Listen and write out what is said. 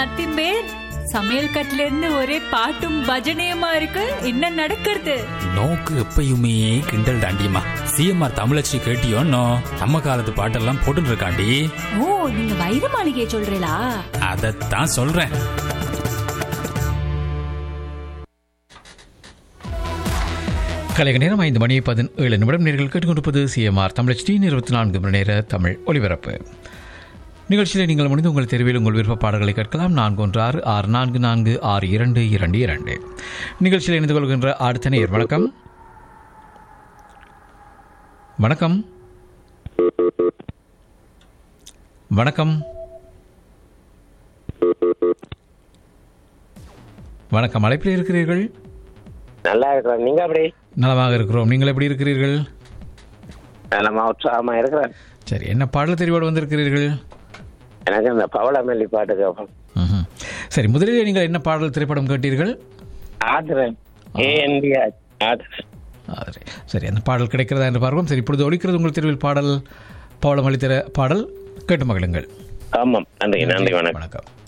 அத்திம்பேர் சமையல் கட்டுல இருந்து ஒரே பாட்டும் பஜனையுமா இருக்கு என்ன நடக்கிறது நோக்கு எப்பயுமே கிண்டல் தாண்டியம்மா சிஎம்ஆர் தமிழச்சி கேட்டியோன்னோ நம்ம காலத்து பாட்டெல்லாம் போட்டுட்டு இருக்காண்டி ஓ நீங்க வைர மாளிகையை சொல்றீங்களா அதைத்தான் சொல்றேன் கலைக நேரம் ஐந்து மணி பதினேழு நிமிடம் நேர்கள் கேட்டுக்கொண்டிருப்பது சிஎம்ஆர் தமிழ் டி இருபத்தி நான்கு மணி நேர தமிழ் ஒலிபரப்பு நிகழ்ச்சியில் நீங்கள் முடிந்து உங்கள் தெருவில் உங்கள் விருப்ப பாடல்களை கேட்கலாம் நான்கு ஒன்று ஆறு ஆறு நான்கு நான்கு ஆறு இரண்டு இரண்டு இரண்டு நிகழ்ச்சியில் இணைந்து கொள்கின்ற அடுத்த நேர் வணக்கம் வணக்கம் வணக்கம் வணக்கம் அழைப்பில் இருக்கிறீர்கள் நல்லா இருக்கிறேன் நீங்க அப்படி நலமாக இருக்கிறோம் நீங்கள் எப்படி இருக்கிறீர்கள் நலமா உற்சாகமா இருக்கிறேன் சரி என்ன பாடல் தெரிவோடு வந்திருக்கிறீர்கள் எனக்கு இந்த பவளமல்லி பாட்டு கேட்போம் ம்ஹும். சரி முதலில் நீங்கள் என்ன பாடல் திரைப்படம் கேட்டீர்கள் ஆதரன் ஏஎன்பி ஆதரன் ஆ, சரி. சரி அந்த பாடல் கிடைக்கிறதா என்று பார்ப்போம் சரி இப்பொழுது ஒழிக்கிறது உங்கள் தெருவில் பாடல் பவளமளி திர பாடல் கேட்டு மகிழுங்கள் ஆமாம் நன்றி நன்றி வணக்கம் வணக்கம்